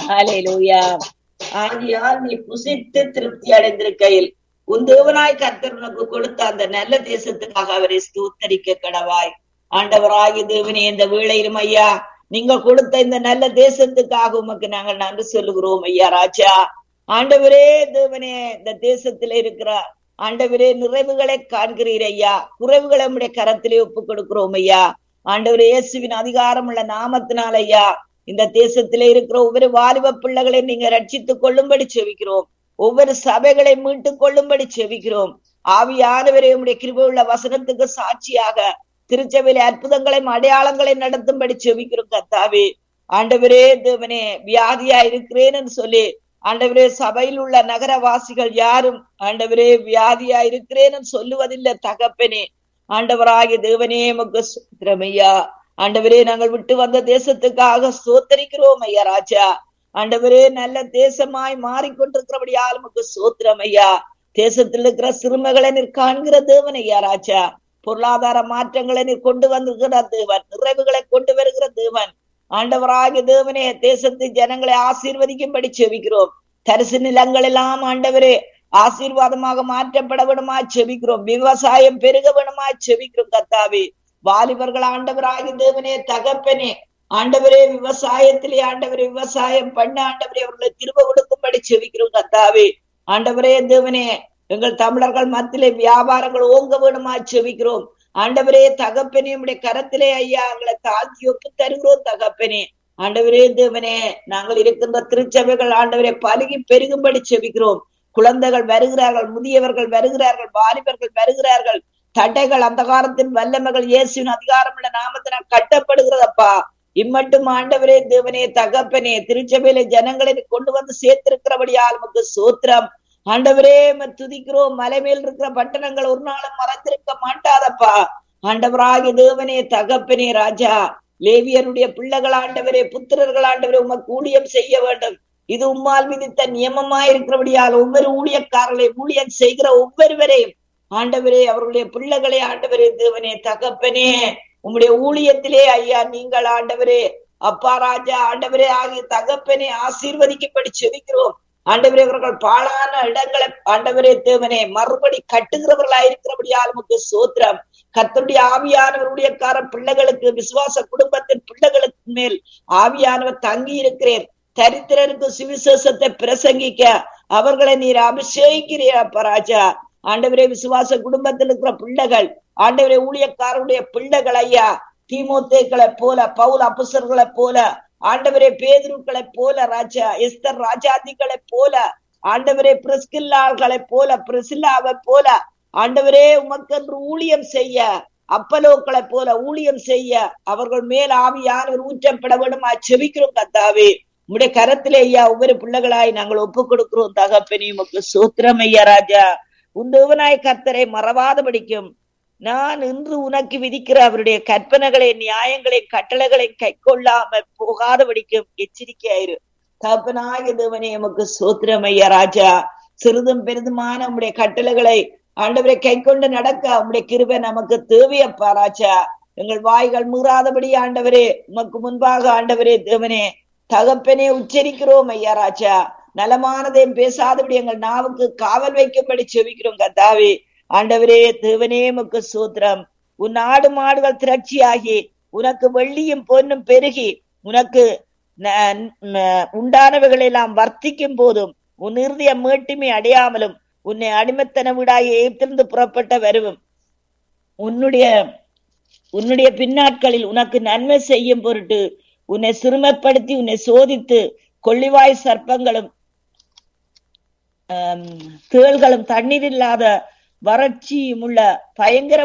ஹalleluya ஆகியால் நீ புசித்து திருப்தி அடைந்திருக்கையில் உன் தேவனாய் கர்த்தர் உனக்கு கொடுத்த அந்த நல்ல தேசத்துக்காக அவரை ஸ்தோத்தரிக்க கடவாய் ஆண்டவராகிய தேவனே இந்த வேளையிலும் ஐயா நீங்கள் கொடுத்த இந்த நல்ல தேசத்துக்காக உமக்கு நாங்கள் நன்றி சொல்லுகிறோம் ஐயா ராஜா ஆண்டவரே தேவனே இந்த தேசத்துல இருக்கிற ஆண்டவரே நிறைவுகளை காண்கிறீர் ஐயா குறைவுகளை நம்முடைய கரத்திலே ஒப்புக் கொடுக்கிறோம் ஐயா ஆண்டவரே இயேசுவின் அதிகாரம் உள்ள நாமத்தினால் ஐயா இந்த தேசத்திலே இருக்கிற ஒவ்வொரு வாலிப பிள்ளைகளை நீங்க ரட்சித்துக் கொள்ளும்படி செவிக்கிறோம் ஒவ்வொரு சபைகளை மீட்டுக் கொள்ளும்படி செவிக்கிறோம் ஆவியானவரே உடைய கிருபை உள்ள வசனத்துக்கு சாட்சியாக திருச்சபையில அற்புதங்களையும் அடையாளங்களை நடத்தும்படி செவிக்கிறோம் கத்தாவே ஆண்டவரே தேவனே வியாதியா இருக்கிறேன்னு சொல்லி ஆண்டவரே சபையில் உள்ள நகரவாசிகள் யாரும் ஆண்டவரே வியாதியா இருக்கிறேன்னு சொல்லுவதில்லை தகப்பனே ஆண்டவராகிய தேவனே மக்கு சுத்திரமையா ஆண்டவரே நாங்கள் விட்டு வந்த தேசத்துக்காக சோத்தரிக்கிறோம் ஐயா ராஜா ஆண்டவரே நல்ல தேசமாய் மாறிக்கொண்டிருக்கிறபடியால் உமக்கு சோத்திரம் ஐயா தேசத்தில் இருக்கிற சிறுமைகளை நீர் காண்கிற தேவன் ஐயா ராஜா பொருளாதார மாற்றங்களை நீர் கொண்டு வந்திருக்கிற தேவன் நிறைவுகளை கொண்டு வருகிற தேவன் ஆண்டவராகிய தேவனே தேசத்து ஜனங்களை ஆசீர்வதிக்கும்படி செவிக்கிறோம் தரிசு நிலங்கள் எல்லாம் ஆண்டவரே ஆசீர்வாதமாக மாற்றப்பட வேணுமா செவிக்கிறோம் விவசாயம் பெருக வேணுமா செவிக்கிறோம் கத்தாவே வாலிபர்கள் ஆண்டவராகிய தேவனே தகப்பனே ஆண்டவரே விவசாயத்திலே ஆண்டவரே விவசாயம் பண்ண ஆண்டவரே அவர்களை திரும்ப கொடுக்கும்படி செவிக்கிறோம் கத்தாவே ஆண்டவரே தேவனே எங்கள் தமிழர்கள் மத்தியிலே வியாபாரங்கள் ஓங்க வேணுமா செவிக்கிறோம் ஆண்டவரே தகப்பனே உடைய கரத்திலே ஐயா எங்களை தாழ்த்தி ஒப்பு தருகிறோம் தகப்பனே ஆண்டவரே தேவனே நாங்கள் இருக்கின்ற திருச்சபைகள் ஆண்டவரே பருகி பெருகும்படி செவிக்கிறோம் குழந்தைகள் வருகிறார்கள் முதியவர்கள் வருகிறார்கள் வாலிபர்கள் வருகிறார்கள் தடைகள் அந்த காலத்தின் வல்லமைகள் இயேசுவின் அதிகாரம் உள்ள நாமத்தினால் கட்டப்படுகிறதப்பா இம்மட்டும் ஆண்டவரே தேவனே தகப்பனே திருச்சபையில ஜனங்களை கொண்டு வந்து சேர்த்திருக்கிறபடியால் நமக்கு சோத்திரம் ஆண்டவரே துதிக்கிறோம் மலை மேல் இருக்கிற பட்டணங்கள் ஒரு நாளும் மறந்திருக்க மாட்டாதப்பா ஆண்டவராகிய தேவனே தகப்பனே ராஜா லேவியருடைய பிள்ளைகள் ஆண்டவரே புத்திரர்கள் ஆண்டவரே உமக்கு ஊழியம் செய்ய வேண்டும் இது உம்மால் விதித்த நியமமா இருக்கிறபடியால் ஒவ்வொரு ஊழியக்காரர்களை ஊழியம் செய்கிற ஒவ்வொருவரையும் ஆண்டவரே அவர்களுடைய பிள்ளைகளை ஆண்டவரே தேவனே தகப்பனே உம்முடைய ஊழியத்திலே ஐயா நீங்கள் ஆண்டவரே அப்பா ராஜா ஆண்டவரே ஆகிய தகப்பனே ஆசீர்வதிக்கப்படி செவிக்கிறோம் ஆண்டவரே இவர்கள் பாழான இடங்களை ஆண்டவரே தேவனே மறுபடி கட்டுகிறவர்களா இருக்கிறபடியால் நமக்கு சோத்திரம் கத்தருடைய ஆவியானவருடைய கார பிள்ளைகளுக்கு விசுவாச குடும்பத்தின் பிள்ளைகளுக்கு மேல் ஆவியானவர் தங்கி இருக்கிறேன் தரித்திரருக்கு சுவிசேஷத்தை பிரசங்கிக்க அவர்களை நீர் அபிஷேகிக்கிறீர் அப்ப ராஜா ஆண்டவரே விசுவாச குடும்பத்தில் இருக்கிற பிள்ளைகள் ஆண்டவரே ஊழியக்காரருடைய பிள்ளைகள் ஐயா தீமோத்தேக்களை போல பவுல் அப்புசர்களை போல ஆண்டவரே பேதுருக்களை போல ராஜா எஸ்தர் ராஜாதிகளை போல ஆண்டவரே பிரிஸ்கில்லார்களை போல பிரிசில்லாவை போல ஆண்டவரே உமக்கென்று ஊழியம் செய்ய அப்பலோக்களை போல ஊழியம் செய்ய அவர்கள் மேல் ஆவியானவர் ஊற்றப்பட வேண்டுமா செவிக்கிறோம் கத்தாவே உடைய கரத்திலே ஐயா ஒவ்வொரு பிள்ளைகளாய் நாங்கள் ஒப்பு கொடுக்கிறோம் தகப்பனி உமக்கு சூத்திரம் ஐயா ராஜா உந்தவனாய் கர்த்தரை மறவாத படிக்கும் நான் இன்று உனக்கு விதிக்கிற அவருடைய கற்பனைகளை நியாயங்களை கட்டளைகளை கை கொள்ளாம போகாத படிக்கும் எச்சரிக்கையாயிரு தகப்பனாக தேவனே எமக்கு சோத்திரம் ஐயா ராஜா சிறிதும் பெரிதுமான உம்முடைய கட்டளைகளை ஆண்டவரை கை கொண்டு நடக்க உம்முடைய கிருபை நமக்கு தேவையப்பா ராஜா எங்கள் வாய்கள் மீறாதபடி ஆண்டவரே உமக்கு முன்பாக ஆண்டவரே தேவனே தகப்பனே உச்சரிக்கிறோம் ஐயா ராஜா நலமானதையும் பேசாதபடி எங்கள் நாவுக்கு காவல் வைக்கும்படி செவிக்கிறோம் கத்தாவே ஆண்டவரே தேவனே முக்கு சூத்திரம் உன் ஆடு மாடுகள் திரட்சியாகி உனக்கு வெள்ளியும் பொன்னும் பெருகி உனக்கு உண்டானவைகள் எல்லாம் வர்த்திக்கும் போதும் உன் இறுதிய மீட்டுமை அடையாமலும் உன்னை அடிமத்தன வீடாக எகிப்திலிருந்து புறப்பட்ட வருவும் உன்னுடைய உன்னுடைய பின்னாட்களில் உனக்கு நன்மை செய்யும் பொருட்டு உன்னை சிறுமைப்படுத்தி உன்னை சோதித்து கொள்ளிவாய் சர்ப்பங்களும் தேள்களும் தண்ணீர் இல்லாத வறட்சியும் உள்ள பயங்கர